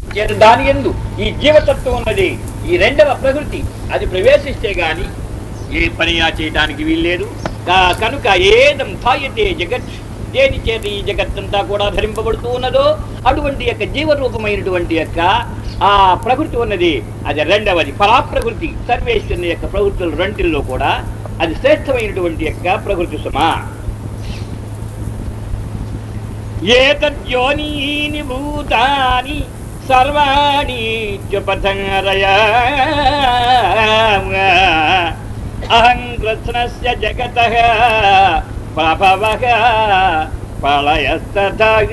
చేత దాని ఎందు ఈ జీవతత్వం ఉన్నది ఈ రెండవ ప్రకృతి అది ప్రవేశిస్తే గాని ఏ పనియా చేయడానికి వీల్లేదు కా- కనుక ఏదం థాయతే జగత్ దేని చేత ఈ జగత్తంతా కూడా ధరింపబడుతూ ఉన్నదో అటువంటి యొక్క జీవరూపమైనటువంటి యొక్క ఆ ప్రకృతి ఉన్నది అది రెండవది పరాప్రకృతి సర్వేశ్వరుని యొక్క ప్రకృతులు రెంటిల్లో కూడా అది శ్రేష్టమైనటువంటి యొక్క ప్రకృతి సుమా ఏతద్యోనీని భూతాని సర్వాణి చుపథంగరయ అహం కృష్ణస్య జగతః ప్రభవః ప్రళయస్తథగ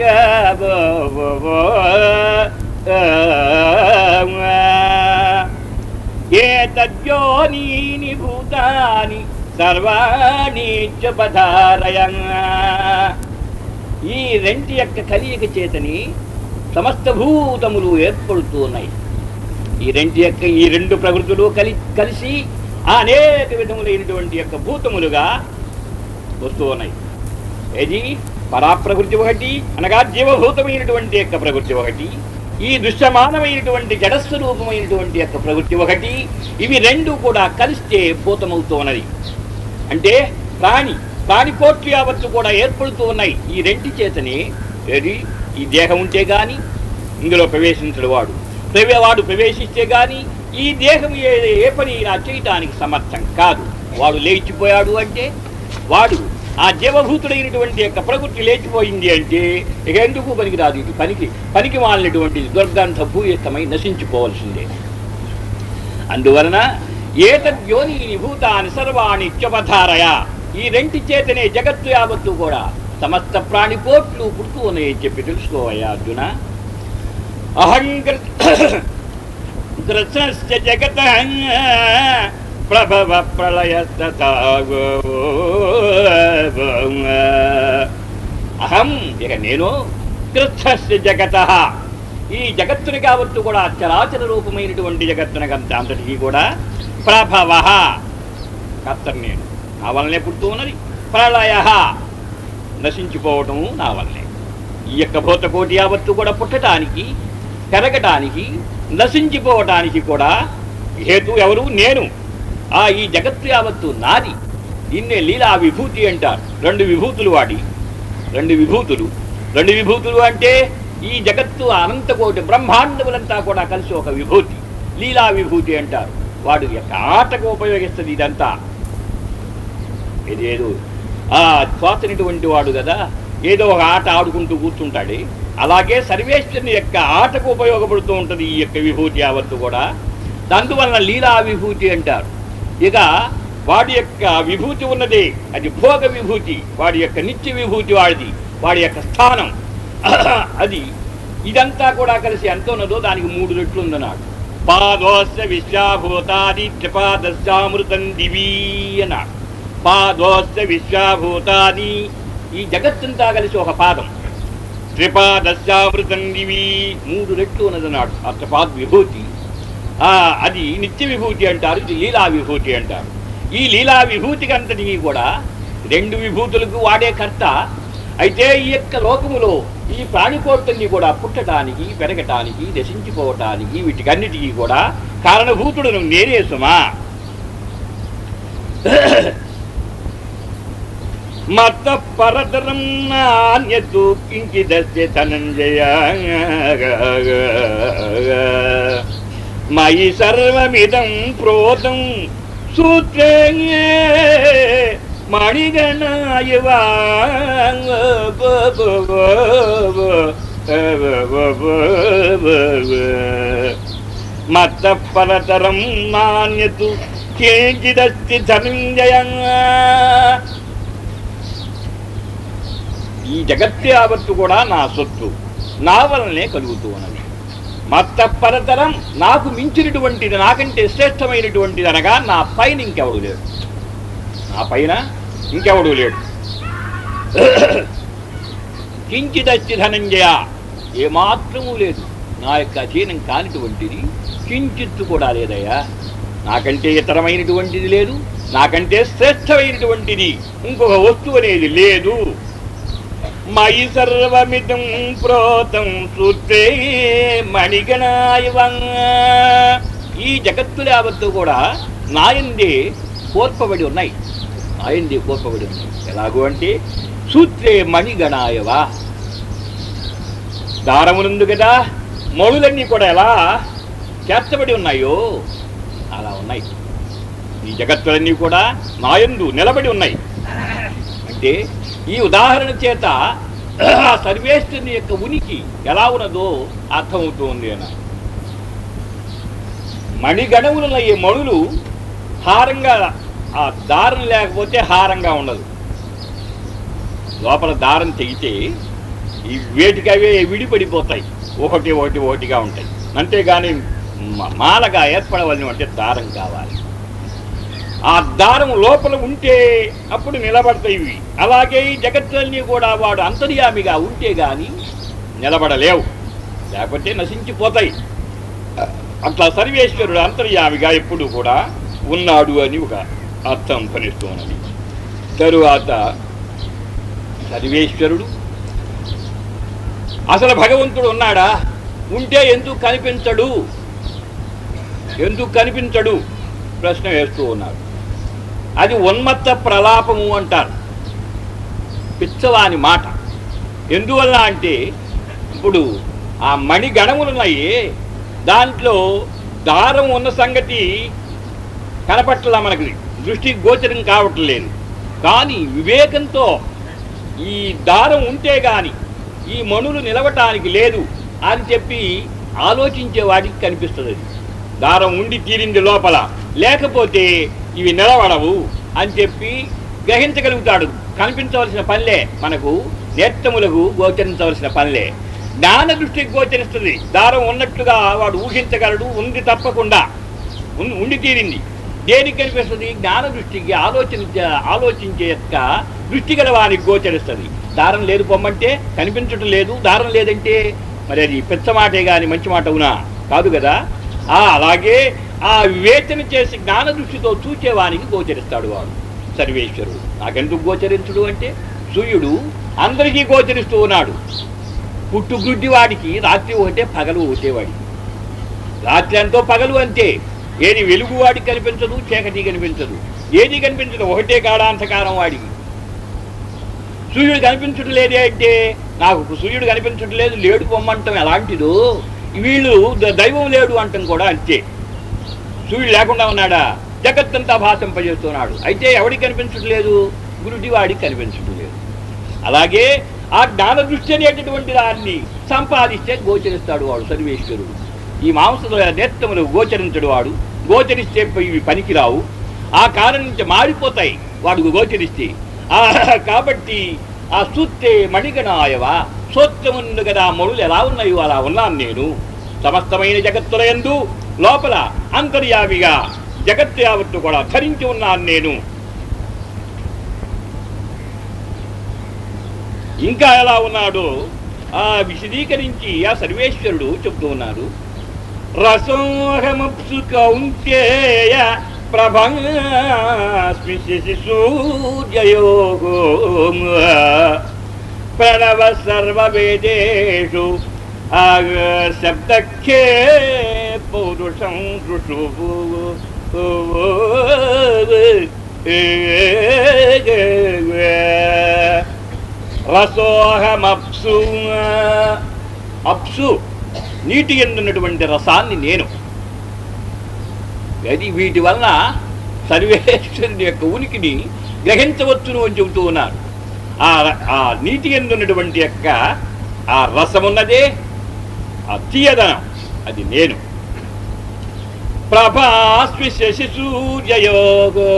ఏతద్యోనీని భూతాని సర్వాణి చుపధారయ ఈ రెంటి యొక్క కలియక చేతని సమస్త భూతములు ఏర్పడుతూ ఉన్నాయి ఈ రెంటి యొక్క ఈ రెండు ప్రకృతులు కలి కలిసి అనేక విధములైనటువంటి యొక్క భూతములుగా వస్తూ ఉన్నాయి ఏది పరాప్రకృతి ఒకటి అనగా జీవభూతమైనటువంటి యొక్క ప్రకృతి ఒకటి ఈ దృశ్యమానమైనటువంటి జడస్వరూపమైనటువంటి యొక్క ప్రకృతి ఒకటి ఇవి రెండు కూడా కలిస్తే భూతమవుతూ ఉన్నది అంటే ప్రాణి ప్రాణి కోట్లు యావత్తు కూడా ఏర్పడుతూ ఉన్నాయి ఈ రెంటి చేతనే ఏది ఈ దేహం ఉంటే గాని ఇందులో ప్రవేశించడు వాడు ప్రవే వాడు ప్రవేశిస్తే గాని ఈ దేహం ఏ ఏ పని ఇలా చేయటానికి సమర్థం కాదు వాడు లేచిపోయాడు అంటే వాడు ఆ జీవభూతుడైనటువంటి యొక్క ప్రకృతి లేచిపోయింది అంటే ఇక ఎందుకు పనికి రాదు ఇది పనికి పనికి మాలినటువంటి దుర్గంధ భూయస్తమై నశించిపోవలసిందే అందువలన ఏతద్యోని భూతాని సర్వాణి త్యపధారయ ఈ రెంటి చేతనే జగత్తు యావత్తు కూడా సమస్త ప్రాణికోట్లు పుడుతూ ఉన్నాయని చెప్పి తెలుసుకోవయ్యా అర్జున అహంకృష్ణస్య జగత ప్రభవ ప్రళయ అహం ఇక నేను కృష్ణస్య జగత ఈ జగత్తుని కావచ్చు కూడా చరాచర రూపమైనటువంటి జగత్తునకంత అంతటికీ కూడా ప్రభవ కర్తను నేను నా వల్లనే పుడుతూ ఉన్నది ప్రళయ నశించిపోవటము నా వల్లనే ఈ యొక్క భూతకోటి యావత్తు కూడా పుట్టడానికి పెరగటానికి నశించిపోవటానికి కూడా హేతు ఎవరు నేను ఆ ఈ జగత్తు యావత్తు నాది దీన్నే లీలా విభూతి అంటారు రెండు విభూతులు వాడి రెండు విభూతులు రెండు విభూతులు అంటే ఈ జగత్తు అనంతకోటి బ్రహ్మాండములంతా కూడా కలిసి ఒక విభూతి లీలా విభూతి అంటారు వాడు యొక్క ఆటకు ఉపయోగిస్తుంది ఇదంతా ఇదేదో ఆ శ్వాసనిటువంటి వాడు కదా ఏదో ఒక ఆట ఆడుకుంటూ కూర్చుంటాడే అలాగే సర్వేశ్వరుని యొక్క ఆటకు ఉపయోగపడుతూ ఉంటుంది ఈ యొక్క విభూతి యావత్తు కూడా అందువలన లీలా విభూతి అంటారు ఇక వాడి యొక్క విభూతి ఉన్నది అది భోగ విభూతి వాడి యొక్క నిత్య విభూతి వాడిది వాడి యొక్క స్థానం అది ఇదంతా కూడా కలిసి ఎంత ఉన్నదో దానికి మూడు రెట్లు ఉందన్నాడు పాదోస్య విశ్వాభూతాది త్రిపాదశ్యామృతం దివీ అన్నాడు పాదోస్య విశ్వాభూతాది ఈ జగత్తంతా కలిసి ఒక పాదం త్రిపాదశ్యామృతం దివి మూడు రెట్లు ఉన్నదన్నాడు ఆ త్రిపాద్ విభూతి ఆ అది నిత్య విభూతి అంటారు ఇది లీలా విభూతి అంటారు ఈ లీలా విభూతికి అంతటికి కూడా రెండు విభూతులకు వాడే కర్త అయితే ఈ యొక్క లోకములో ఈ ప్రాణికోట్లన్నీ కూడా పుట్టడానికి పెరగటానికి దశించిపోవటానికి వీటికన్నిటికీ కూడా కారణభూతుడును నేనే సుమా మత పరతరం నాణ్యతు కించిదస్య ధనంజయ మయి సర్వమిదం ప్రోతం సూత్రే మణిగణాయవా మత పరతరం నాణ్యతు కేంచిదస్తి ధనంజయ ఈ జగత్తు యావత్తు కూడా నా సొత్తు నా వలనే కలుగుతూ ఉన్నది మత్త పరతరం నాకు మించినటువంటిది నాకంటే శ్రేష్టమైనటువంటిది అనగా నా పైన ఇంకెవడు లేడు నా పైన ఇంకెవడు లేడు కించిదచ్చి ధనంజయ ఏమాత్రము లేదు నా యొక్క అధీనం కానిటువంటిది కించిత్తు కూడా లేదయ్యా నాకంటే ఇతరమైనటువంటిది లేదు నాకంటే శ్రేష్టమైనటువంటిది ఇంకొక వస్తువు అనేది లేదు మయి సర్వమిదం ప్రోతం సూత్రే మణిగణాయవం ఈ జగత్తులు యావత్తు కూడా నాయందే కోర్పబడి ఉన్నాయి నాయందే కోర్పబడి ఉన్నాయి ఎలాగో అంటే సూత్రే మణిగణాయవా దారమునుందు కదా మణులన్నీ కూడా ఎలా చేర్చబడి ఉన్నాయో అలా ఉన్నాయి ఈ జగత్తులన్నీ కూడా నాయందు నిలబడి ఉన్నాయి అంటే ఈ ఉదాహరణ చేత ఆ సర్వేశ్వరుని యొక్క ఉనికి ఎలా ఉన్నదో అర్థమవుతుంది అన్న మణిగణములున్న ఈ మణులు హారంగా ఆ దారం లేకపోతే హారంగా ఉండదు లోపల దారం తెగితే ఈ వేటికి అవే విడిపడిపోతాయి ఒకటి ఒకటి ఒకటిగా ఉంటాయి అంతేగాని మ- మాలగా ఏర్పడవలసి అంటే దారం కావాలి ఆ దారం లోపల ఉంటే అప్పుడు నిలబడతాయి ఇవి అలాగే ఈ జగత్తులన్నీ కూడా వాడు అంతర్యామిగా ఉంటే గాని నిలబడలేవు లేకపోతే నశించిపోతాయి అట్లా సర్వేశ్వరుడు అంతర్యామిగా ఎప్పుడు కూడా ఉన్నాడు అని ఒక అర్థం ఫలిస్తూ ఉన్నది తరువాత సర్వేశ్వరుడు అసలు భగవంతుడు ఉన్నాడా ఉంటే ఎందుకు కనిపించడు ఎందుకు కనిపించడు ప్రశ్న వేస్తూ ఉన్నారు అది ఉన్మత్త ప్రలాపము అంటారు పిచ్చవాని మాట ఎందువల్ల అంటే ఇప్పుడు ఆ మణి గణములున్నాయి దాంట్లో దారం ఉన్న సంగతి కనపట్ల మనకి దృష్టికి గోచరం కావట్లేదు కానీ వివేకంతో ఈ దారం ఉంటే గాని ఈ మణులు నిలవటానికి లేదు అని చెప్పి ఆలోచించే వాడికి కనిపిస్తుంది అది దారం ఉండి తీరింది లోపల లేకపోతే ఇవి నిలబడవు అని చెప్పి గ్రహించగలుగుతాడు కనిపించవలసిన పనిలే మనకు నేత్రములకు గోచరించవలసిన పనిలే జ్ఞాన దృష్టికి గోచరిస్తుంది దారం ఉన్నట్లుగా వాడు ఊహించగలడు ఉంది తప్పకుండా ఉన్- ఉండి తీరింది దేనికి కనిపిస్తుంది జ్ఞాన దృష్టికి ఆలోచించే ఆలోచించే యొక్క దృష్టి గల వానికి గోచరిస్తుంది దారం లేదు పొమ్మంటే కనిపించటం లేదు దారం లేదంటే మరి అది పెద్ద మాటే కానీ మంచి మాట అవునా కాదు కదా ఆ అలాగే ఆ వివేచన చేసి జ్ఞాన దృష్టితో చూచేవానికి గోచరిస్తాడు వాడు సర్వేశ్వరుడు నాకెందుకు గోచరించుడు అంటే సూర్యుడు అందరికీ గోచరిస్తూ ఉన్నాడు పుట్టుగుడ్డి వాడికి రాత్రి ఒకటే పగలు ఒకటే వాడికి రాత్రి అంతో పగలు అంతే ఏది వెలుగు వాడికి కనిపించదు చీకటి కనిపించదు ఏది కనిపించదు ఒకటే గాఢాంధకారం వాడికి సూర్యుడు కనిపించడం లేదే అంటే నాకు సూర్యుడు కనిపించడం లేదు లేడు పొమ్మంటాం ఎలాంటిదో వీళ్ళు ద- దైవం లేడు అంటాం కూడా అంతే సూర్యుడు లేకుండా ఉన్నాడా జగత్తంతా భాషింపజేస్తున్నాడు అయితే ఎవడికి కనిపించడం లేదు గురుడి వాడికి కనిపించడం లేదు అలాగే ఆ జ్ఞాన దృష్టి అనేటటువంటి దాన్ని సంపాదిస్తే గోచరిస్తాడు వాడు సర్వేశ్వరుడు ఈ మాంస నేత్రములు గోచరించడు వాడు గోచరిస్తే ఇవి పనికిరావు ఆ కారణం నుంచి మారిపోతాయి వాడు గోచరిస్తే ఆ కాబట్టి ఆ సూత్తే మణిగణాయవా సూత్రముందు కదా మరులు ఎలా ఉన్నాయో అలా ఉన్నాను నేను సమస్తమైన జగత్తుల యందు లోపల అంతర్యామిగా జగత్తు యావత్తు కూడా ధరించి ఉన్నాను నేను ఇంకా ఎలా ఉన్నాడు ఆ విశదీకరించి ఆ సర్వేశ్వరుడు చెప్తూ ఉన్నాడు రసోహమప్సు కౌంతేయ ప్రభాస్మి శశి సూర్యయోగో ప్రణవ సర్వవేదేషు ఆగ శబ్దఖ్యే పౌరుషం ఋషు రసోహమప్సు అప్సు నీటి ఎందున్నటువంటి రసాన్ని నేను అది వీటి వలన సర్వేశ్వరుని యొక్క ఉనికిని గ్రహించవచ్చును అని చెబుతూ ఉన్నారు ఆ ర- ఆ నీటి ఎందున్నటువంటి యొక్క ఆ రసమున్నదే ఆ తీయదనం అది నేను ప్రభాస్మి శశి సూర్యయోగో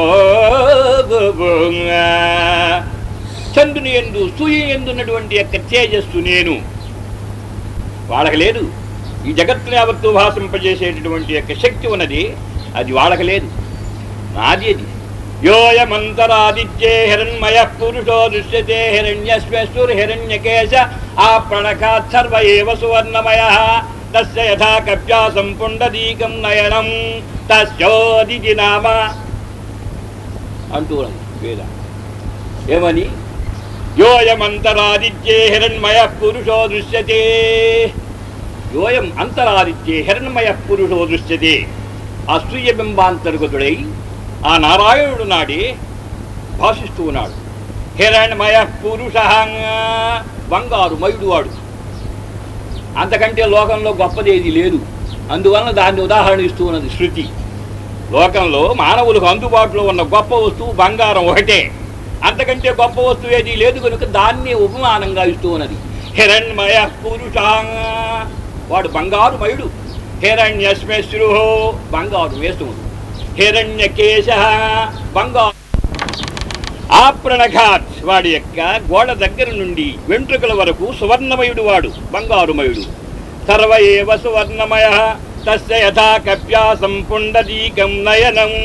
చంద్రుని ఎందు సూర్య ఎందున్నటువంటి యొక్క తేజస్సు నేను వాళ్ళకి లేదు ఈ జగత్తుని యావత్తు భాషింపజేసేటటువంటి యొక్క శక్తి ఉన్నది అది వాళ్ళకి లేదు నాది అది యోయమంతరాదిత్యే హిరణ్మయ పురుషో దృశ్యతే హిరణ్యశ్వస్తుర్ హిరణ్యకేశ ఆ ప్రణకాత్ సర్వ ఏవ సువర్ణమయ తస్య యథా కవ్యాసం పుండదీకం నయనం తస్యోదితి నామ అంటూ ఉన్నది వేద ఏమని యోయమంతరాదిత్యే హిరణ్మయ పురుషో దృశ్యతే యోయం అంతరాదిత్యే హిరణ్మయ పురుషో దృశ్యతే ఆ సూర్యబింబాంతర్గతుడై ఆ నారాయణుడు నాడే భాషిస్తూ ఉన్నాడు హిరణ్మయ పురుష బంగారు మయుడు వాడు అంతకంటే లోకంలో గొప్పదేది లేదు అందువలన దాన్ని ఉదాహరణ ఇస్తూ ఉన్నది శృతి లోకంలో మానవులకు అందుబాటులో ఉన్న గొప్ప వస్తువు బంగారం ఒకటే అంతకంటే గొప్ప వస్తువు ఏది లేదు కనుక దాన్ని ఉపమానంగా ఇస్తూ ఉన్నది హిరణ్మయ పురుష వాడు బంగారు మయుడు హిరణ్యశ్మశ్రు బంగారు వేసుముడు హిరణ్యకేశ బంగారు ఆప్రణఘాత్ వాడి యొక్క గోడ దగ్గర నుండి వెంట్రుకల వరకు సువర్ణమయుడు వాడు బంగారుమయుడు సర్వ ఏవ సువర్ణమయ తస్య యథా కప్యాసం పుండరీకం నయనం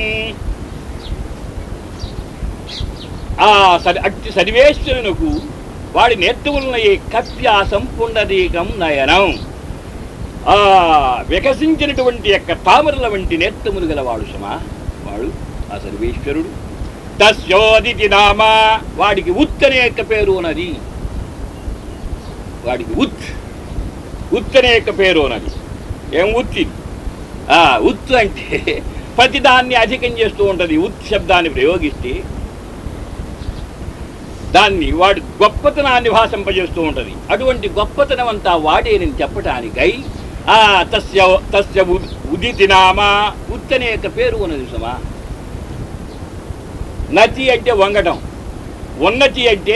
ఆ సరి అట్టి సర్వేశ్వరునకు వాడి నేత్రములన ఏ కప్యాసం పుండరీకం నయనం ఆ వికసించినటువంటి యొక్క తామరల వంటి నేత్రములు గలవాడు సమా వాడు ఆ సర్వేశ్వరుడు తస్యోదితి నామ వాడికి ఉత్ అనే యొక్క పేరు ఉన్నది వాడికి ఉత్ ఉత్ అనే యొక్క పేరు ఉన్నది ఏం ఉత్ ఇది? ఆ ఉత్ అంటే ప్రతిదాన్ని అధికం చేస్తూ ఉంటుంది ఉత్ శబ్దాన్ని ప్రయోగిస్తే దాన్ని వాడు గొప్పతనాన్ని భాషింపజేస్తూ ఉంటుంది అటువంటి గొప్పతనం అంతా వాడేనని చెప్పటానికై ఆ తస్య తస్య ఉద్- ఉదితి నామ ఉత్ అనే యొక్క పేరు ఉన్నది సమా నతి అంటే వంగటం ఉన్నతి అంటే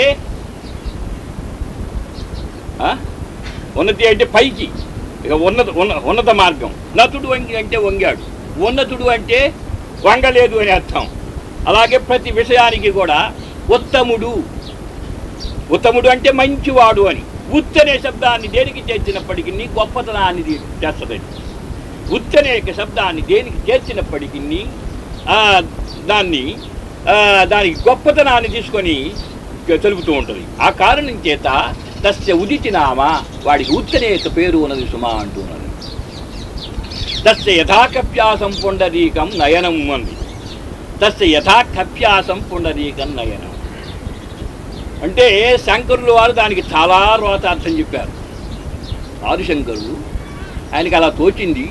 ఆ? ఉన్నతి అంటే పైకి ఇక ఉన్నత ఉన్న ఉన్నత మార్గం నతుడు వంగి అంటే వంగాడు ఉన్నతుడు అంటే వంగలేదు అని అర్థం అలాగే ప్రతి విషయానికి కూడా ఉత్తముడు ఉత్తముడు అంటే మంచివాడు అని ఉత్ అనే శబ్దాన్ని దేనికి చేర్చినప్పటికీ గొప్పతనాన్ని తీ- చేస్తదండి ఉత్ అనే యొక్క శబ్దాన్ని దేనికి చేర్చినప్పటికీ ఆ, దాన్ని ఆ, దానికి గొప్పతనాన్ని తీసుకొని తెలుపుతూ ఉంటుంది ఆ కారణం చేత తస్య ఉదితి నామ వాడికి ఉత్తనే యొక్క పేరు ఉన్నది సుమా అంటున్నది తస్య యథాకప్యాసం పుండరీకం నయనం అంది తస్య యథాకప్యాసం పుండరీకం నయనం అంటే శంకరులు వారు దానికి చాలా రోతార్థం చెప్పారు ఆదిశంకరులు ఆయనకి అలా తోచింది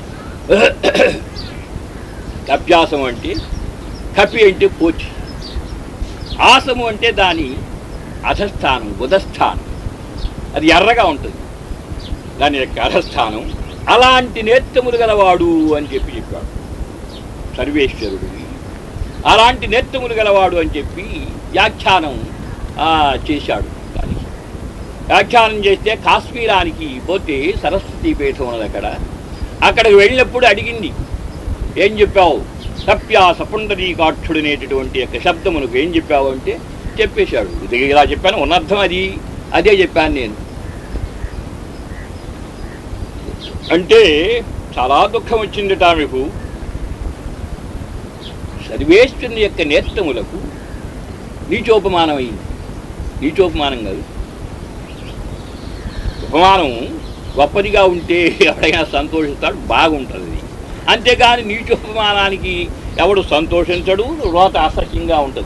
కప్యాసం అంటే కపి అంటే పోచి ఆసము అంటే దాని అధస్థానం బుధస్థానం అది ఎర్రగా ఉంటుంది దాని యొక్క అధస్థానం అలాంటి నేత్రములు గలవాడు అని చెప్పి చెప్పాడు సర్వేశ్వరుడు అలాంటి నేత్రములు గలవాడు అని చెప్పి వ్యాఖ్యానం ఆ, చేశాడు దానికి వ్యాఖ్యానం చేస్తే కాశ్మీరానికి పోతే సరస్వతి పీఠం ఉన్నది అక్కడ అక్కడికి వెళ్ళినప్పుడు అడిగింది ఏం చెప్పావు సప్యాస పుండరీకాక్షుడు అనేటటువంటి యొక్క శబ్దమునకు ఏం చెప్పావు అంటే చెప్పేశాడు ఇది ఇలా చెప్పాను ఉన్నర్థం అది అదే చెప్పాను నేను అంటే చాలా దుఃఖం వచ్చిందిట ఆమెకు సర్వేశ్వరుని యొక్క నేత్రములకు నీచోపమానం అయింది నీచోపమానం కాదు ఉపమానం గొప్పదిగా ఉంటే ఎవడైనా సంతోషిస్తాడు బాగుంటుంది అది అంతేగాని నీచోపమానానికి ఎవడు సంతోషించడు రోత అసహ్యంగా ఉంటుంది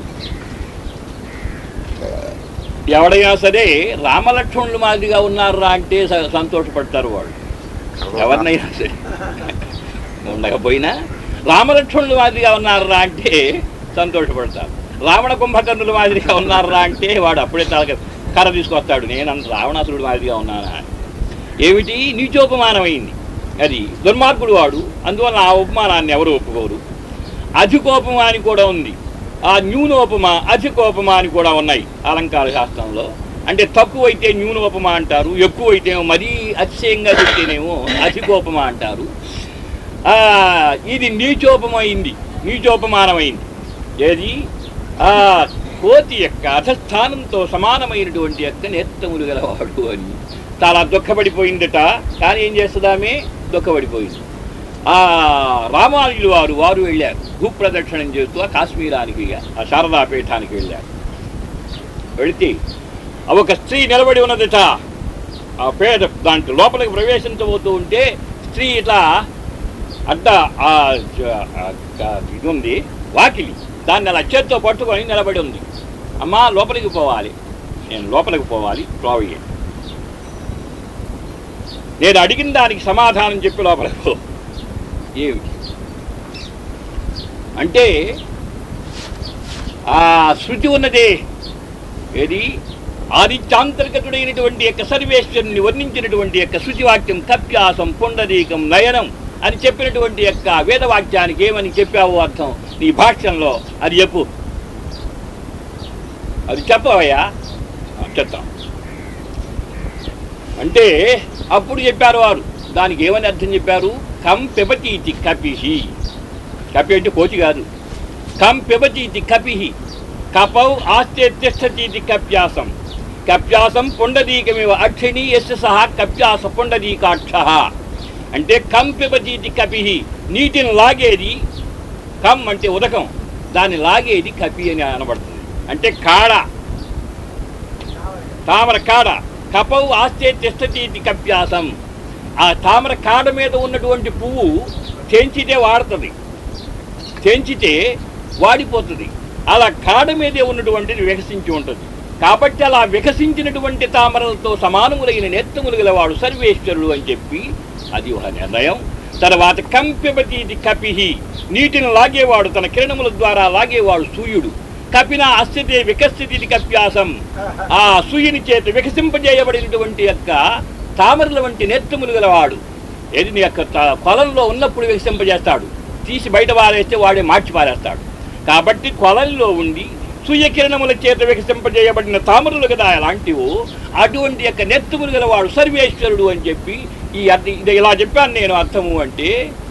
ఎవడైనా సరే రామలక్ష్మణులు మాదిరిగా ఉన్నారా అంటే స- సంతోషపడతారు వాళ్ళు ఎవరినైనా సరే ఉండకపోయినా రామలక్ష్మణులు మాదిరిగా ఉన్నారా అంటే సంతోషపడతారు రావణ కుంభకర్ణుల మాదిరిగా ఉన్నారా అంటే వాడు అప్పుడే తల కర్ర తీసుకొస్తాడు నేను అంత రావణాసురుడు మాదిరిగా ఉన్నానా ఏమిటి నీచోపమానమైంది అది దుర్మార్గుడు వాడు అందువల్ల ఆ ఉపమానాన్ని ఎవరు ఒప్పుకోరు అధికోపమా అని కూడా ఉంది ఆ న్యూనోపమ అధికోపమా అని కూడా ఉన్నాయి అలంకార శాస్త్రంలో అంటే తక్కువైతే న్యూనోపమ అంటారు ఎక్కువైతే మరీ అతిశయంగా చెప్తేనేమో అధికోపమ అంటారు ఆ, ఇది నీచోపమైంది నీచోపమానమైంది ఏది ఆ కోతి యొక్క అధస్థానంతో సమానమైనటువంటి యొక్క నేత్రములు గలవాడు అని చాలా దుఃఖపడిపోయిందట కానీ ఏం చేస్తుందామే దుఃఖపడిపోయింది ఆ రామానుజులు వారు వారు వెళ్ళారు భూప్రదక్షిణం చేస్తూ ఆ కాశ్మీరానికి ఆ శారదా పీఠానికి వెళ్ళారు వెళితే ఆ ఒక స్త్రీ నిలబడి ఉన్నదట ఆ పేద దాంట్లో లోపలికి ప్రవేశించబోతూ ఉంటే స్త్రీ ఇట్లా అడ్డ ఆ జ- ఆ క- ఇది ఉంది వాకిలి దాన్ని అలా చేత్తో పట్టుకొని నిలబడి ఉంది అమ్మా లోపలికి పోవాలి నేను లోపలికి పోవాలి త్రోవయ్యే నేను అడిగిన దానికి సమాధానం చెప్పి లోపలికి పో ఏమిటి అంటే ఆ శృతి ఉన్నదే ఏది ఆదిత్యాంతర్గతుడైనటువంటి యొక్క సర్వేశ్వరుని వర్ణించినటువంటి యొక్క శృతివాక్యం కప్యాసం పుండరీకం నయనం అని చెప్పినటువంటి యొక్క వేదవాక్యానికి ఏమని చెప్పావు అర్థం నీ భాష్యంలో అది చెప్పు అది చెప్పవయ్యా ఆ, చెప్తాం అంటే అప్పుడు చెప్పారు వారు దానికి ఏమని అర్థం చెప్పారు కం పిబతీతి కపిహి కపి అంటే కోతి కాదు కం పిబతీతి కపిహి కపౌ ఆస్తే తిష్టతీతి కప్యాసం కప్యాసం పుండరీకమివ అక్షిణి ఎస్ సహా కప్యాస పుండరీకాక్ష అంటే కం పిబతీతి కపిహి నీటిని లాగేది కం అంటే ఉదకం దాన్ని లాగేది కపి అని అనబడుతుంది అంటే కాడ తామర కాడ కపౌ ఆస్తే తిష్టతీతి కప్యాసం ఆ తామర కాడ మీద ఉన్నటువంటి పువ్వు చెంచితే వాడుతుంది చెంచితే వాడిపోతుంది అలా కాడ మీదే ఉన్నటువంటిది వికసించి ఉంటుంది కాబట్టి అలా వికసించినటువంటి తామరలతో సమానములైన నెత్తములు గలవాడు సర్వేశ్వరుడు అని చెప్పి అది ఒక నిర్ణయం తర్వాత కంపిబతీది కపిహి నీటిని లాగేవాడు తన కిరణముల ద్వారా లాగేవాడు సూర్యుడు కపిన అస్థితే వికస్థితి కప్యాసం ఆ సూర్యుని చేత వికసింపజేయబడినటువంటి యొక్క తామరల వంటి నెత్తములు గలవాడు ఏది నీ యొక్క త- కొలంలో ఉన్నప్పుడు వికసింపజేస్తాడు తీసి బయట పారేస్తే వాడే మార్చి పారేస్తాడు కాబట్టి కొలంలో ఉండి సూర్యకిరణముల చేత వికసింపజేయబడిన తామరులు కదా అలాంటివో అటువంటి యొక్క నెత్తుములు గలవాడు సర్వేశ్వరుడు అని చెప్పి ఈ అర్థ ఇది ఇలా చెప్పాను నేను అర్థము అంటే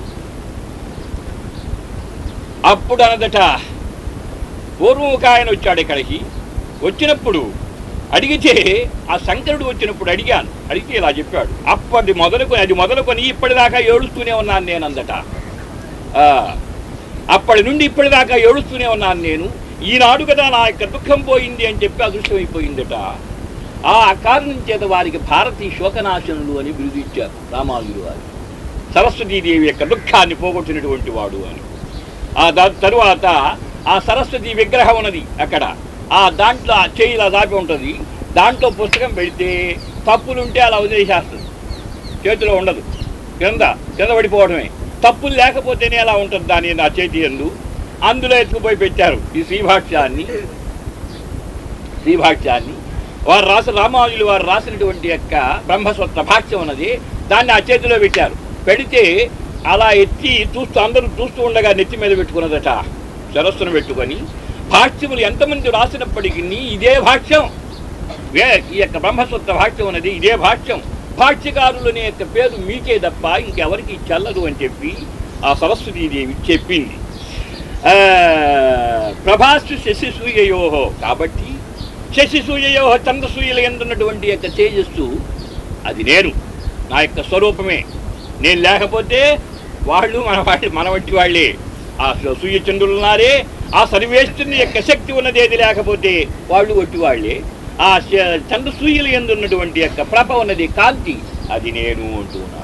అప్పుడు అనదట పూర్వం ఒక ఆయన వచ్చాడు ఇక్కడికి వచ్చినప్పుడు అడిగితే ఆ శంకరుడు వచ్చినప్పుడు అడిగాను అడిగితే ఇలా చెప్పాడు అప్పటి మొదలుకొని అది మొదలుకొని ఇప్పటిదాకా ఏడుస్తూనే ఉన్నాను నేను అందట ఆ, అప్పటి నుండి ఇప్పటిదాకా ఏడుస్తూనే ఉన్నాను నేను ఈనాడు కదా నా యొక్క దుఃఖం పోయింది అని చెప్పి అదృష్టమైపోయిందట ఆ కారణం చేత వారికి భారతీయ శోకనాశనులు అని బిరుదు ఇచ్చారు రామానుజులు వారు సరస్వతీదేవి యొక్క దుఃఖాన్ని పోగొట్టినటువంటి వాడు అని ఆ దా తరువాత ఆ సరస్వతి విగ్రహం ఉన్నది అక్కడ ఆ దాంట్లో ఆ చేయి ఇలా దాపి ఉంటుంది దాంట్లో పుస్తకం పెడితే తప్పులుంటే అలా వదిలేసేస్తుంది చేతిలో ఉండదు కింద కింద పడిపోవడమే తప్పులు లేకపోతేనే అలా ఉంటుంది దాని నా చేతి ఎందు అందులో ఎత్తుకుపోయి పెట్టారు ఈ శ్రీభాష్యాన్ని శ్రీభాష్యాన్ని వారు రాసిన రామానుజులు వారు రాసినటువంటి యొక్క బ్రహ్మస్వత్ర భాష్యం ఉన్నది దాన్ని ఆ చేతిలో పెట్టారు పెడితే అలా ఎత్తి చూస్తూ అందరూ చూస్తూ ఉండగా నెత్తి మీద పెట్టుకున్నదట సరస్సును పెట్టుకొని భాష్యములు ఎంతమంది రాసినప్పటికీ ఇదే భాష్యం వే ఈ యొక్క బ్రహ్మసూత్ర భాష్యం ఉన్నది ఇదే భాష్యం భాష్యకారులనే యొక్క పేరు మీకే తప్ప ఇంకెవరికి చెల్లదు అని చెప్పి ఆ సరస్వతీదేవి చెప్పింది ఆ, ప్రభాసు శశి సూయయోహో కాబట్టి శశి సూయయోహ చంద్రసూయల ఎందున్నటువంటి యొక్క తేజస్సు అది నేను నా యొక్క స్వరూపమే నేను లేకపోతే వాళ్ళు మన వాటి మన వంటి వాళ్ళే ఆ సూర్య చంద్రులు ఉన్నారే ఆ సర్వేశ్వరుని యొక్క శక్తి ఉన్నది ఏది లేకపోతే వాళ్ళు ఒట్టి వాళ్ళే ఆ శ- చంద్ర సూర్యులు ఎందున్నటువంటి యొక్క ప్రభ ఉన్నది కాంతి అది నేను అంటూ ఉన్నాడు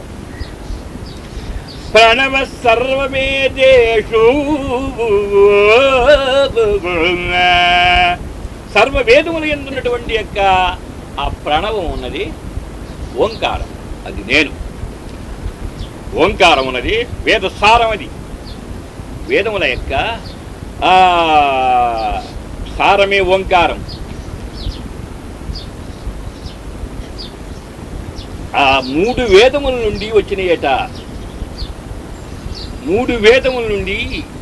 ప్రణవ సర్వవేదేషు సర్వ వేదములు ఎందున్నటువంటి యొక్క ఆ ప్రణవం ఉన్నది ఓంకారం అది నేను ఓంకారం ఉన్నది వేద సారం అది వేదముల యొక్క ఆ సారమే ఓంకారం ఆ మూడు వేదముల నుండి వచ్చినాయట మూడు వేదముల నుండి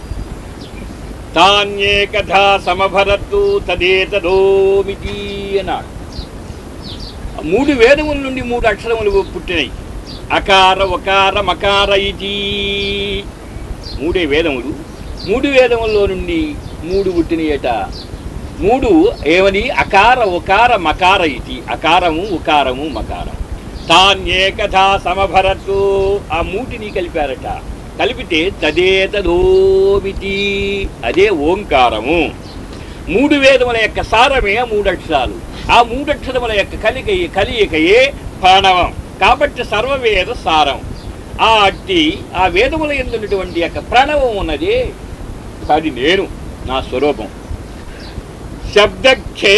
తాన్యే కథా సమభరత్తు తదేతదోమితి అన్నాడు ఆ మూడు వేదముల నుండి మూడు అక్షరములు పుట్టినాయి అకార ఒకార మకార ఇది మూడే వేదములు మూడు వేదముల్లో నుండి మూడు పుట్టినయట మూడు ఏమని అకార ఉకార మకార ఇది అకారము ఉకారము మకారం తాన్యేకథా సమభరత్తు ఆ మూటిని కలిపారట కలిపితే తదేతదోమితి అదే ఓంకారము మూడు వేదముల యొక్క సారమే ఆ మూడు అక్షరాలు ఆ మూడు అక్షరముల యొక్క కలిక కలియకయే ప్రణవం కాబట్టి సర్వవేద సారం ఆ అట్టి ఆ వేదముల ఎందున్నటువంటి యొక్క ప్రణవం ఉన్నది అది నేను నా స్వరూపం శబ్దక్షే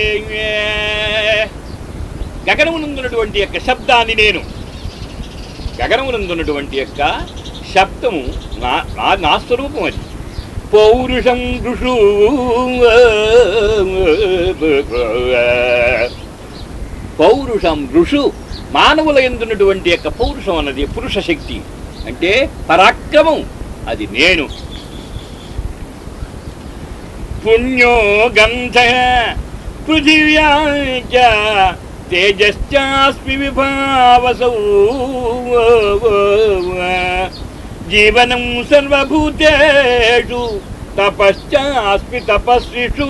గగనమునందున్నటువంటి యొక్క శబ్దాన్ని నేను గగనమునందున్నటువంటి యొక్క శబ్దము నా నా నా స్వరూపం అది పౌరుషం ఋషు పౌరుషం ఋషు మానవుల ఎందున్నటువంటి యొక్క పౌరుషం అన్నది పురుష శక్తి అంటే పరాక్రమం అది నేను పుణ్యో గంధ పృథివ్యాచ తేజశ్చాస్మి విభావసౌ జీవనం సర్వభూతేషు తపశ్చాస్మి తపస్విషు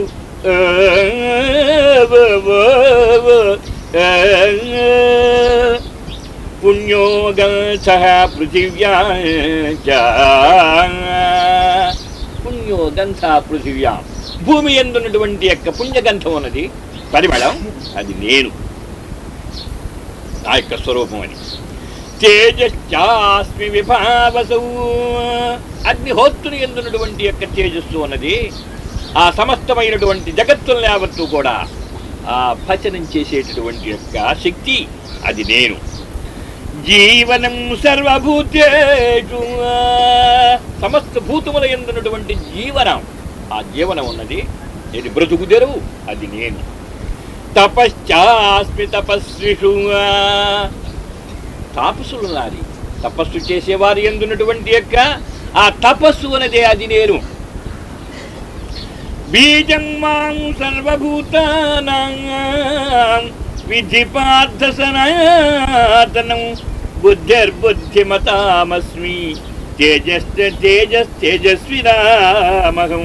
పుణ్యోగంస పృథివ్యా పుణ్యోగంధ పృథివ్యా భూమి ఎందున్నటువంటి యొక్క పుణ్యగంధం అన్నది పరిమళం అది నేను నా యొక్క స్వరూపం అని తేజశ్చాస్మి విభావసౌ అగ్నిహోత్రుని ఎందున్నటువంటి యొక్క తేజస్సు అన్నది ఆ సమస్తమైనటువంటి జగత్తుల్ని యావత్తు కూడా ఆ భచనం చేసేటటువంటి యొక్క శక్తి అది నేను జీవనం సర్వభూతేషు సమస్త భూతముల ఎందున్నటువంటి జీవనం ఆ జీవనం ఉన్నది నేను బ్రతుకు తెరువు అది నేను తపశ్చాస్మి తపస్విషు తాపసులు నాది తపస్సు చేసేవారి ఎందున్నటువంటి యొక్క ఆ తపస్సు అనేది అది నేను బీజం మాం సర్వభూతానాం విధి పార్థ సనాతనం బుద్ధిర్బుద్ధిమతామస్మి తేజస్ తేజస్ తేజస్వినామహం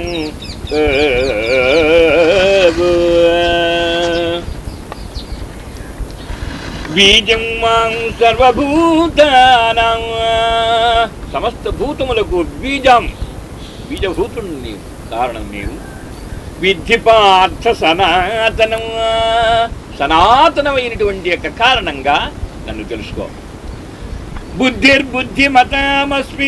బీజం మాం సర్వభూతానాం సమస్త భూతములకు బీజం బీజభూతుడు నీవు కారణం నీవు విద్ధి పార్థ సనాతనం సనాతనమైనటువంటి యొక్క కారణంగా నన్ను తెలుసుకో బుద్ధిర్బుద్ధి మతామస్మి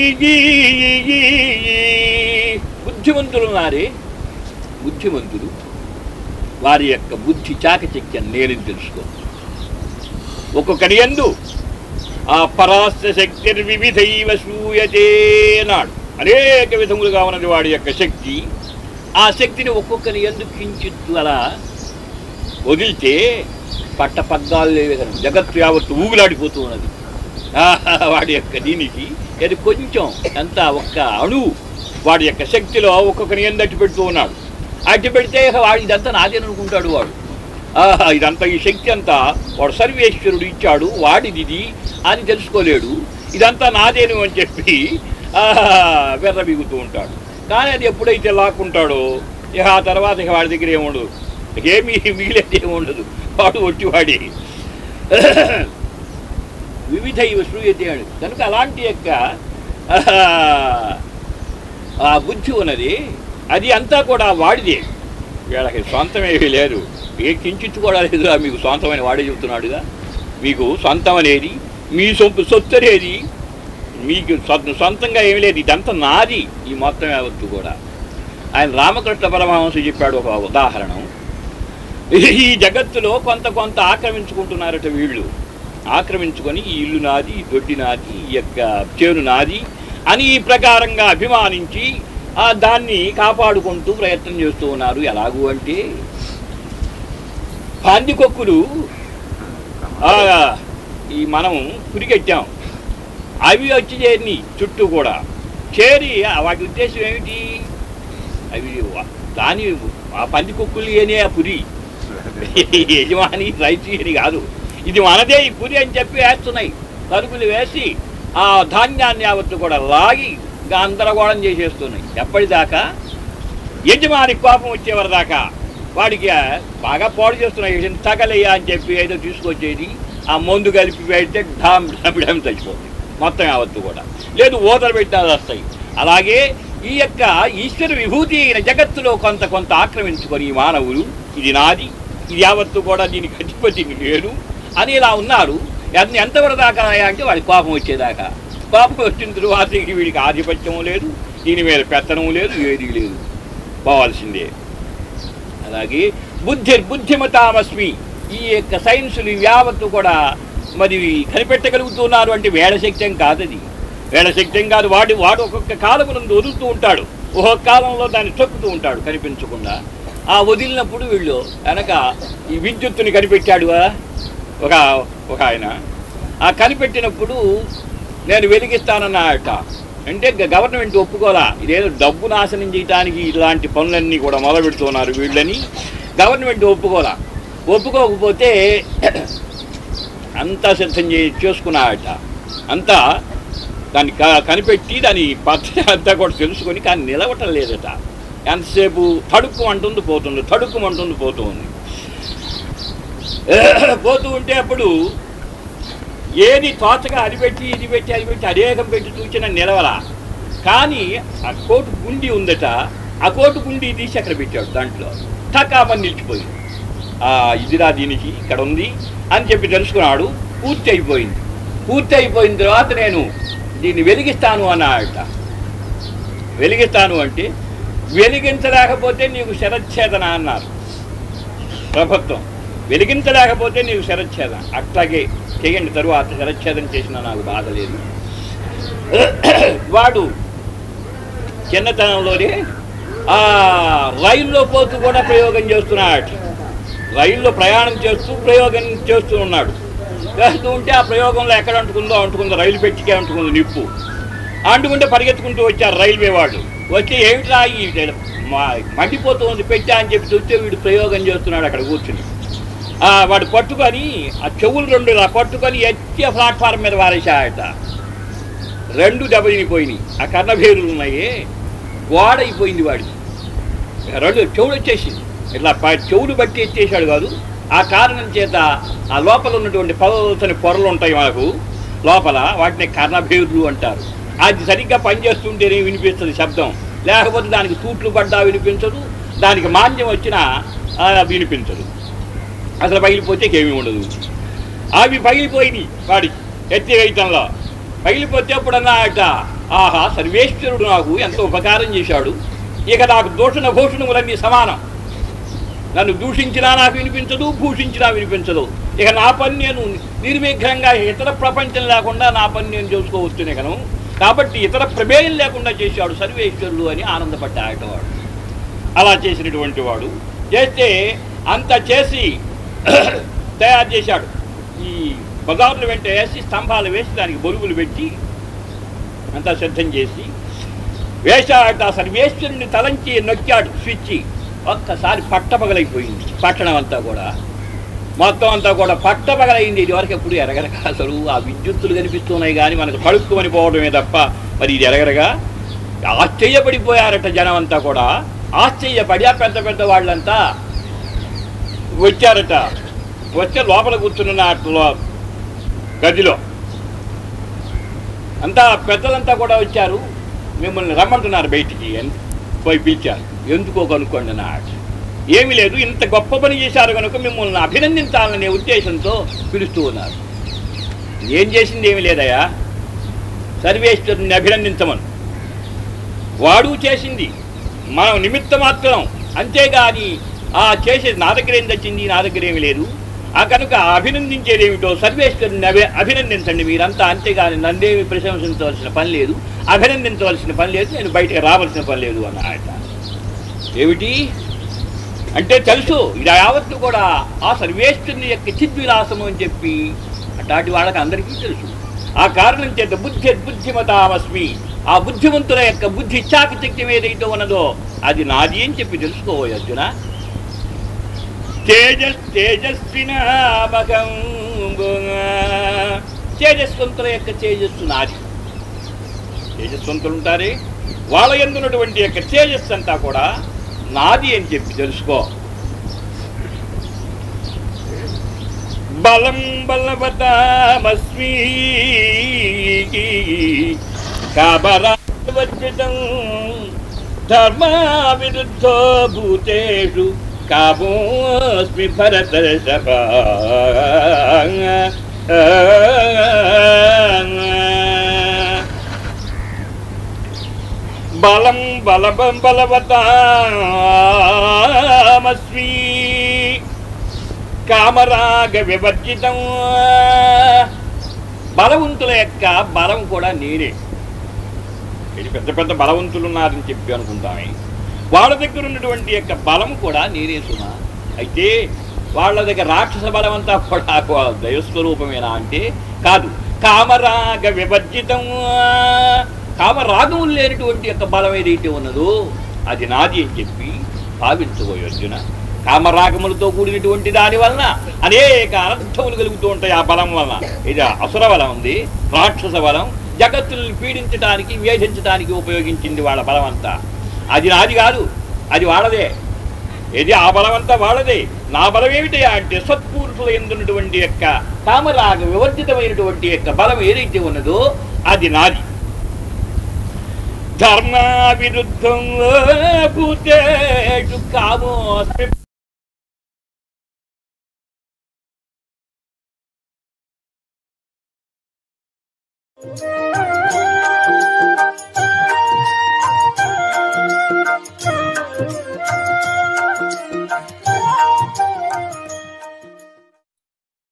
బుద్ధిమంతులు నారే బుద్ధిమంతులు వారి యొక్క బుద్ధి చాకచక్యం నేనని తెలుసుకో ఒక్కొక్కడి ఎందు ఆ పరాస్త శక్తి వివిధైవ సూయతే అన్నాడు అనేక విధములుగా ఉన్నది వాడి యొక్క శక్తి ఆ శక్తిని ఒక్కొక్కరి ఎందుకు కించిత్తు అలా వదిలితే పట్ట పగ్గాలు లేవే కనుక జగత్తు యావత్తు ఊగులాడిపోతూ ఉన్నది ఆహా, వాడి యొక్క దీనికి అది కొంచెం ఎంత ఒక్క అణువు వాడి యొక్క శక్తిలో ఒక్కొక్కరిని ఎందు అట్టి పెడుతూ ఉన్నాడు అట్టి పెడితే ఇక వాడు ఇదంతా నాదేననుకుంటాడు వాడు ఆహా, ఇదంతా ఈ శక్తి అంతా వాడు సర్వేశ్వరుడు ఇచ్చాడు వాడిది ఇది అని తెలుసుకోలేడు ఇదంతా నాదేను అని చెప్పి ఆహా, వెర్రబిగుతూ ఉంటాడు కానీ అది ఎప్పుడైతే లాక్కుంటాడో ఇక ఆ తర్వాత ఇక వాడి దగ్గర ఏముండదు ఏమీ మిగిలేదు ఏముండదు వాడు ఒట్టివాడి వివిధ ఇవ శ్రూయతే అని కనుక అలాంటి యొక్క ఆహా, ఆ బుద్ధి ఉన్నది అది అంతా కూడా వాడిదే వీళ్ళకి సొంతమేమీ లేదు ఏ కించిత్తు కూడా లేదు మీకు సొంతమైన వాడే చెబుతున్నాడుగా మీకు సొంతం అనేది మీ సొంత సొత్తు అనేది మీకు సొంత సొంతంగా ఏమీ లేదు ఇదంతా నాది ఈ మొత్తం యావత్తు కూడా ఆయన రామకృష్ణ పరమహంస చెప్పాడు ఒక ఉదాహరణ ఈ జగత్తులో కొంత కొంత ఆక్రమించుకుంటున్నారట వీళ్ళు ఆక్రమించుకొని ఈ ఇల్లు నాది ఈ దొడ్డి నాది ఈ యొక్క చేను నాది అని ఈ ప్రకారంగా అభిమానించి ఆ దాన్ని కాపాడుకుంటూ ప్రయత్నం చేస్తూ ఉన్నారు ఎలాగూ అంటే పందికొక్కులు ఆ, ఈ మనం పురికెట్టాం అవి వచ్చి చేరిని చుట్టూ కూడా చేరి ఆ వాటి ఉద్దేశం ఏమిటి అవి వా- దాని ఆ పందికొక్కులు ఏనే ఆ పురి యజమాని రైతు అని కాదు ఇది మనదే ఈ పురి అని చెప్పి వేస్తున్నాయి తలుపులు వేసి ఆ ధాన్యాన్ని యావత్తు కూడా లాగి గందరగోళం చేసేస్తున్నాయి ఎప్పటిదాకా యజమాని కోపం వచ్చేవారు దాకా వాడికి బాగా పాడు చేస్తున్నాయి తగలయ్యా అని చెప్పి ఏదో తీసుకొచ్చేది ఆ మందు కలిపి పెడితే ఢామ్ ఢమ్ ఢమ్ చచ్చిపోతుంది మొత్తం యావత్తు కూడా లేదు ఊతలు పెట్టినా వస్తాయి అలాగే ఈ యొక్క ఈశ్వర విభూతి అయిన జగత్తులో కొంత కొంత ఆక్రమించుకొని ఈ మానవులు ఇది నాది ఇది యావత్తు కూడా దీనికి అధిపతిని నేను అని ఇలా ఉన్నారు ఎంత ఎంతవరకు దాకా అంటే వాడి కోపం వచ్చేదాకా కోపం వచ్చిన తరువాత ఇంక వీడికి ఆధిపత్యం లేదు దీని మీద పెత్తనం లేదు ఏది లేదు పోవాల్సిందే అలాగే బుద్ధి బుద్ధిమతామస్మి ఈ యొక్క సైన్సులు ఇవి యావత్తు కూడా మరి కనిపెట్టగలుగుతున్నారు అంటే వేడశక్త్యం కాదది వేడశక్త్యం కాదు వాడి వాడు ఒక్కొక్క కాలమునందు వదులుతూ ఉంటాడు ఒక్కొక్క కాలంలో దాన్ని తొక్కుతూ ఉంటాడు కనిపించకుండా ఆ వదిలినప్పుడు వీళ్ళు వెనక ఈ విద్యుత్తుని కనిపెట్టాడు ఆ, ఒక ఒక ఆయన ఆ కనిపెట్టినప్పుడు నేను వెలిగిస్తానన్నట అంటే గ- గవర్నమెంట్ ఒప్పుకోలా ఇదేదో డబ్బు నాశనం చేయడానికి ఇలాంటి పనులన్నీ కూడా మొదలు పెడుతున్నారు వీళ్ళని గవర్నమెంట్ ఒప్పుకోలా ఒప్పుకోకపోతే అంతా సిద్ధం చే చేసుకున్నాడట అంతా దాన్ని క- కనిపెట్టి దాని పద్ధతి అంతా కూడా తెలుసుకొని కానీ నిలవటం లేదట ఎంతసేపు తడుక్కు అంటుంది పోతుంది తడుక్కు అంటుంది పోతుంది పోతూ ఉంటే అప్పుడు ఏది తోచగా అది పెట్టి ఇది పెట్టి అది పెట్టి అనేకం పెట్టి చూసిన నిలవల కానీ ఆ కోటు గుండి ఉందట ఆ కోటు గుండి తీసి అక్కడ పెట్టాడు దాంట్లో టకామని నిలిచిపోయింది ఆ ఇదిరా దీనికి ఇక్కడ ఉంది అని చెప్పి తెలుసుకున్నాడు పూర్తి అయిపోయింది పూర్తి అయిపోయిన తర్వాత నేను దీన్ని వెలిగిస్తాను అన్నాడట వెలిగిస్తాను అంటే వెలిగించలేకపోతే నీకు శరచ్ఛేదన అన్నారు ప్రభుత్వం వెలిగించలేకపోతే నీకు శరచ్ఛేదన అట్లాగే చేయండి తరువాత శరచ్ఛేదన చేసినా నాకు బాధ లేదు వాడు చిన్నతనంలోనే ఆ రైల్లో పోతూ కూడా ప్రయోగం చేస్తున్నాడు రైల్లో ప్రయాణం చేస్తూ ప్రయోగం చేస్తూ ఉన్నాడు చేస్తూ ఉంటే ఆ ప్రయోగంలో ఎక్కడ అంటుకుందో అంటుకుందో రైలు పెట్టికే అంటుకుంది నిప్పు అంటుకుంటే పరిగెత్తుకుంటూ వచ్చారు రైల్వే వాళ్ళు వచ్చి ఏమిట్రా ఈ మా- మండిపోతూ ఉంది పెట్టా అని చెప్పి చూస్తే వీడు ప్రయోగం చేస్తున్నాడు అక్కడ కూర్చుని ఆ, వాడు పట్టుకొని ఆ చెవులు రెండు ఇలా పట్టుకొని ఎత్తి ప్లాట్ఫారం మీద వారేశాయట రెండు దెబ్బతినిపోయినాయి ఆ కర్ణభేరులు ఉన్నాయి గోడ అయిపోయింది వాడికి రెండు చెవులు వచ్చేసింది ఇట్లా ప- చెవులు బట్టి ఎత్తేసాడు కాదు ఆ కారణం చేత ఆ లోపల ఉన్నటువంటి పదవలసని పొరలు ఉంటాయి మనకు లోపల వాటిని కర్ణభేరులు అంటారు అది సరిగ్గా పనిచేస్తుంటేనే వినిపిస్తుంది శబ్దం లేకపోతే దానికి తూట్లు పడ్డా వినిపించదు దానికి మాంద్యం వచ్చినా ఆ, వినిపించదు అసలు పగిలిపోతే ఏమీ ఉండదు అవి పగిలిపోయినాయి వాడికి ఎత్తి వేయటంలో పగిలిపోతే ఎప్పుడన్నా అట ఆహా సర్వేశ్వరుడు నాకు ఎంతో ఉపకారం చేశాడు ఇక నాకు దూషణ భూషణములన్నీ సమానం నన్ను దూషించినా నాకు వినిపించదు భూషించినా వినిపించదు ఇక నా పని నేను నిర్విఘ్నంగా ఇతర ప్రపంచం లేకుండా నా పని నేను చేసుకోవచ్చునే కను కాబట్టి ఇతర ప్రమేయం లేకుండా చేశాడు సర్వేశ్వరుడు అని ఆనందపడ్డాయట వాడు అలా చేసినటువంటి వాడు చేస్తే అంత చేసి తయారు చేశాడు ఈ బజార్లు వెంట వేసి స్తంభాలు వేసి దానికి బొరుగులు పెట్టి అంతా సిద్ధం చేసి వేశాడు ఆ సర్వేశ్వరుని తలంచి నొక్కాడు స్విచ్ ఒక్కసారి పట్టపగలైపోయింది పట్టణం అంతా కూడా మొత్తం అంతా కూడా పట్టపగలైంది ఇది వరకు ఎప్పుడు ఎరగరగా అసలు ఆ విద్యుత్తులు కనిపిస్తున్నాయి కానీ మనకు కడుక్కుమని పోవడమే తప్ప మరి ఇది ఎరగరగా ఆశ్చర్యపడిపోయారట జనం అంతా కూడా ఆశ్చర్యపడి ఆ పెద్ద పెద్ద వాళ్ళంతా వచ్చారట వచ్చే లోపల కూర్చున్న అట్లా గదిలో అంతా పెద్దలంతా కూడా వచ్చారు మిమ్మల్ని రమ్మంటున్నారు బయటికి అని పోయి పిలిచారు ఎందుకో కనుక్కోండి అన్నాడు ఏమీ లేదు ఇంత గొప్ప పని చేశారు కనుక మిమ్మల్ని అభినందించాలనే ఉద్దేశంతో పిలుస్తూ ఉన్నారు ఏం చేసింది ఏమీ లేదయ్యా సర్వేశ్వరుని అభినందించమను వాడు చేసింది మనం నిమిత్త మాత్రం అంతేగాని ఆ చేసేది నా దగ్గర ఏం తెచ్చింది నా దగ్గర ఏమీ లేదు ఆ కనుక అభినందించేది ఏమిటో సర్వేశ్వరుని అభి అభినందించండి మీరంతా అంతేగాని నన్నేమి ప్రశంసించవలసిన పని లేదు అభినందించవలసిన పని లేదు నేను బయటకు రావాల్సిన పని లేదు అన్న ఆయన ఏమిటి అంటే తెలుసు ఇది యావత్తు కూడా ఆ సర్వేశ్వరుని యొక్క చిద్విలాసము అని చెప్పి అట్లాంటి వాళ్ళకి అందరికీ తెలుసు ఆ కారణం చేత బుద్ధి బుద్ధిమతామస్మి ఆ బుద్ధిమంతుల యొక్క బుద్ధి చాకచక్యం ఏదైతే ఉన్నదో అది నాది అని చెప్పి తెలుసుకోవాలి అర్జున తేజస్ తేజస్వినామకం తేజస్వంతుల యొక్క తేజస్సు నాది తేజస్వంతులు ఉంటారే వాళ్ళ ఎందున్నటువంటి యొక్క తేజస్సు అంతా కూడా నాది అని చెప్పి తెలుసుకో బలం బలవతామస్మి కాబరావర్జితం ధర్మా విరుద్ధో భూతేషు కామోస్మి భరత బలం బలబం బలవతామస్మి తమస్వీ కామరాగ వివర్జితం బలవంతుల యొక్క బలం కూడా నేనే ఇది పెద్ద పెద్ద బలవంతులు ఉన్నారని చెప్పి అనుకుంటామే వాళ్ళ దగ్గర ఉన్నటువంటి యొక్క బలం కూడా నేనే సుమా అయితే వాళ్ళ దగ్గర రాక్షస బలం అంతా కూడా దైవస్వరూపమేనా అంటే కాదు కామరాగ వివర్జితం కామరాగం లేనటువంటి యొక్క బలం ఏదైతే ఉన్నదో అది నాది అని చెప్పి భావించబోయే అర్జున కామరాగములతో కూడినటువంటి దాని వలన అనేక అనర్థములు కలుగుతూ ఉంటాయి ఆ బలం వలన ఇది అసుర బలం ఉంది రాక్షస బలం జగత్తుల్ని పీడించడానికి వేధించడానికి ఉపయోగించింది వాళ్ళ బలం అంతా అది నాది కాదు అది వాళ్ళదే ఏది ఆ బలం అంతా వాళ్ళదే నా బలం ఏమిటి అంటే సత్పురుషుల ఎందున్నటువంటి యొక్క కామరాగ వివర్జితమైనటువంటి యొక్క బలం ఏదైతే ఉన్నదో అది నాది ధర్మ విరుద్ధం భూతేషు కామోస్మి Thank you.